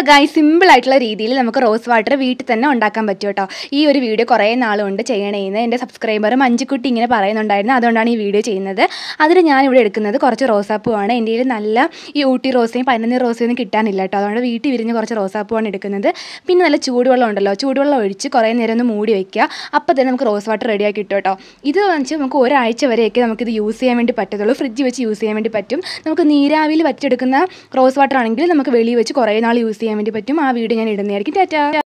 ഗായ് സിമ്പിൾ ആയിട്ടുള്ള രീതിയിൽ നമുക്ക് റോസ് വാട്ടർ വീട്ടിൽ തന്നെ ഉണ്ടാക്കാൻ പറ്റും കേട്ടോ ഈ ഒരു വീഡിയോ കുറേ നാളുകൊണ്ട് ചെയ്യണേന്ന് എൻ്റെ സബ്സ്ക്രൈബർ മഞ്ജുക്കുട്ടി ഇങ്ങനെ പറയുന്നുണ്ടായിരുന്നു അതുകൊണ്ടാണ് ഈ വീഡിയോ ചെയ്യുന്നത് അതിൽ ഞാനിവിടെ എടുക്കുന്നത് കുറച്ച് റോസാപ്പൂവാണ് എൻ്റെ കയ്യിൽ നല്ല ഈ ഊട്ടി റോസയും പന്നീർ റോസയും ഒന്നും കിട്ടാനില്ല കേട്ടോ അതുകൊണ്ട് വീട്ടിൽ വിരിഞ്ഞ് കുറച്ച് റോസാപ്പൂവാണ് എടുക്കുന്നത് പിന്നെ നല്ല ചൂടുവെള്ളം ഉണ്ടല്ലോ ചൂടുവെള്ളം ഒഴിച്ച് കുറേ നേരം ഒന്ന് മൂടി വയ്ക്കുക അപ്പോൾ തന്നെ നമുക്ക് റോസ് വാട്ടർ റെഡിയാക്കി കിട്ടും കേട്ടോ ഇത് വെച്ച് നമുക്ക് ഒരാഴ്ച വരെയൊക്കെ നമുക്കിത് യൂസ് ചെയ്യാൻ വേണ്ടി പറ്റത്തുള്ളൂ ഫ്രിഡ്ജ് വെച്ച് യൂസ് ചെയ്യാൻ വേണ്ടി പറ്റും നമുക്ക് നീരാവിയിൽ വറ്റിയെടുക്കുന്ന റോസ് വാട്ടർ ആണെങ്കിൽ നമുക്ക് വെളിയിൽ വെച്ച് കുറേ നാൾ യൂസ് ചെയ്യാൻ വേണ്ടി പറ്റും ആ വീഡിയോ ഞാൻ ഇടുന്നതായിരിക്കും ടാറ്റാ